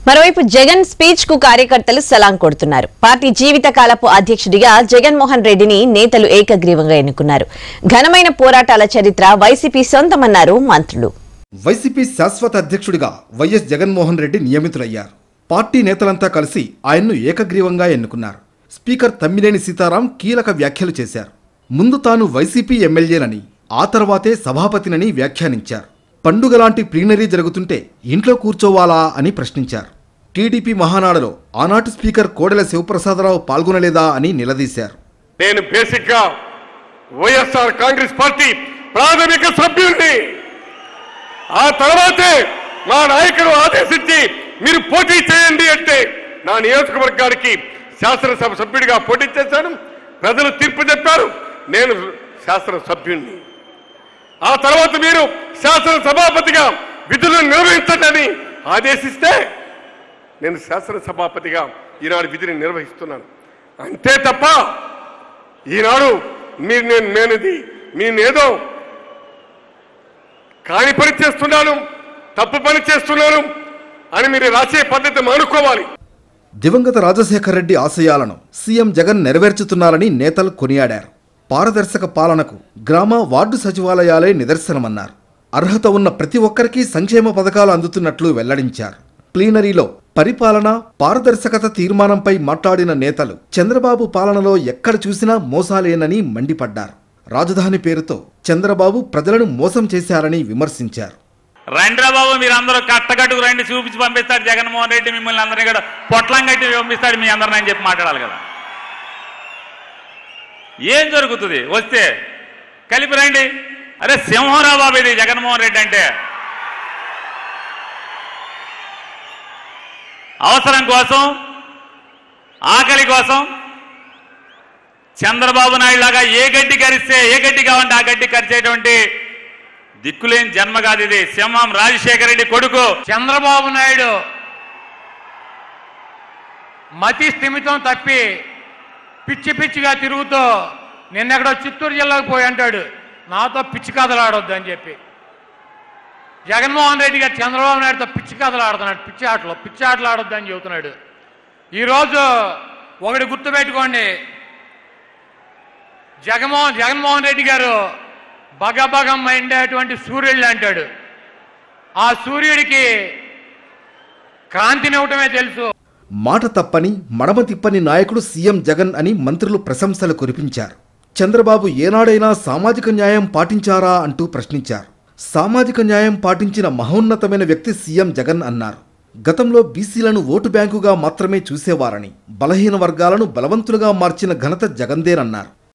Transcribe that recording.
మరోవైపు జగన్ స్పీచ్ కు కార్యకర్తలు సలాం కొడుతున్నారు పార్టీ జీవితకాలపు అధ్యక్షుడిగా జగన్మోహన్ రెడ్డిని నేతలు ఏకగ్రీవంగా ఎన్నుకున్నారు ఘనమైన పోరాటాల చరిత్ర వైసీపీ సొంతమన్నారు మంత్రులు వైసీపీ శాశ్వత అధ్యక్షుడిగా వైఎస్ జగన్మోహన్ రెడ్డి నియమితులయ్యారు పార్టీ నేతలంతా కలిసి ఆయన్ను ఏకగ్రీవంగా ఎన్నుకున్నారు స్పీకర్ తమ్మినేని సీతారాం కీలక వ్యాఖ్యలు చేశారు ముందు తాను వైసీపీ ఎమ్మెల్యేనని ఆ తర్వాతే సభాపతినని వ్యాఖ్యానించారు పండుగలాంటి ప్లీనరీ జరుగుతుంటే ఇంట్లో కూర్చోవాలా అని ప్రశ్నించారు టీడీపీ మహానాడులో ఆనాటి స్పీకర్ కోడెల శివప్రసాదరావు పాల్గొనలేదా అని నిలదీశారు నేను బేసిక్ గా వైఎస్ఆర్ కాంగ్రెస్ పార్టీ ప్రాథమిక సభ్యుడిని ఆ తర్వాతే మా నాయకుడు ఆదేశించి మీరు పోటీ చేయండి అంటే నా నియోజకవర్గానికి శాసనసభ సభ్యుడిగా పోటీ చేశాను ప్రజలు తీర్పు చెప్పారు నేను శాసనసభ్యుణ్ణి ఆ తర్వాత మీరు శాసన సభాపతిగా విధులను నిర్వహించండి ఆదేశిస్తే నేను శాసన సభాపతిగా ఈనాడు విధిని నిర్వహిస్తున్నాను అంతే తప్ప ఈనాడు మీరు నేను నేనిది నేనేదో కాని పని చేస్తున్నాను తప్పు పని చేస్తున్నాను అని మీరు రాసే పద్ధతి మానుకోవాలి దివంగత రాజశేఖర్ రెడ్డి ఆశయాలను సీఎం జగన్ నెరవేర్చుతున్నారని నేతలు కొనియాడారు పారదర్శక పాలనకు గ్రామ వార్డు సచివాలయాలే నిదర్శనమన్నారు అర్హత ఉన్న ప్రతి ఒక్కరికి సంక్షేమ పథకాలు అందుతున్నట్లు వెల్లడించారు ప్లీనరీలో పరిపాలన పారదర్శకత తీర్మానంపై మాట్లాడిన నేతలు చంద్రబాబు పాలనలో ఎక్కడ చూసినా మోసాలేనని మండిపడ్డారు రాజధాని పేరుతో చంద్రబాబు ప్రజలను మోసం చేశారని విమర్శించారు రండిరా బాబు మీరు అందరూ కట్టకట్టుకు రండి చూపించి పంపిస్తాడు జగన్మోహన్ రెడ్డి మిమ్మల్ని అందరినీ కూడా పొట్లం కట్టి పంపిస్తాడు మీ అందరిని అని చెప్పి మాట్లాడాలి కదా ఏం జరుగుతుంది వస్తే కలిపి రండి అరే సింహరా బాబు ఇది జగన్మోహన్ రెడ్డి అంటే అవసరం కోసం ఆకలి కోసం చంద్రబాబు నాయుడు లాగా ఏ గడ్డి కరిస్తే ఏ గడ్డి కావాలంటే ఆ గడ్డి కరిచేటువంటి దిక్కులేని జన్మ కాదు ఇది సింహం రాజశేఖర రెడ్డి కొడుకు చంద్రబాబు నాయుడు మతి స్థిమితం తప్పి పిచ్చి పిచ్చిగా తిరుగుతూ నిన్నెక్కడో చిత్తూరు జిల్లాకు పోయి అంటాడు నాతో పిచ్చి కథలు ఆడొద్దు అని చెప్పి జగన్మోహన్ రెడ్డి గారు చంద్రబాబు నాయుడుతో పిచ్చి కథలు ఆడుతున్నాడు పిచ్చి ఆటలు పిచ్చి ఆటలు ఆడొద్దు అని చెబుతున్నాడు ఈరోజు ఒకటి గుర్తుపెట్టుకోండి జగన్మోహన్ జగన్మోహన్ రెడ్డి గారు బగబగం మండేటువంటి సూర్యుడు అంటాడు ఆ సూర్యుడికి కాంతినివ్వటమే తెలుసు మాట తప్పని మడమ తిప్పని నాయకుడు సీఎం జగన్ అని మంత్రులు ప్రశంసలు కురిపించారు చంద్రబాబు ఏనాడైనా సామాజిక న్యాయం పాటించారా అంటూ ప్రశ్నించారు సామాజిక న్యాయం పాటించిన మహోన్నతమైన వ్యక్తి సీఎం జగన్ అన్నారు గతంలో బీసీలను ఓటు బ్యాంకుగా మాత్రమే చూసేవారని బలహీన వర్గాలను బలవంతులుగా మార్చిన ఘనత జగందేనన్నారు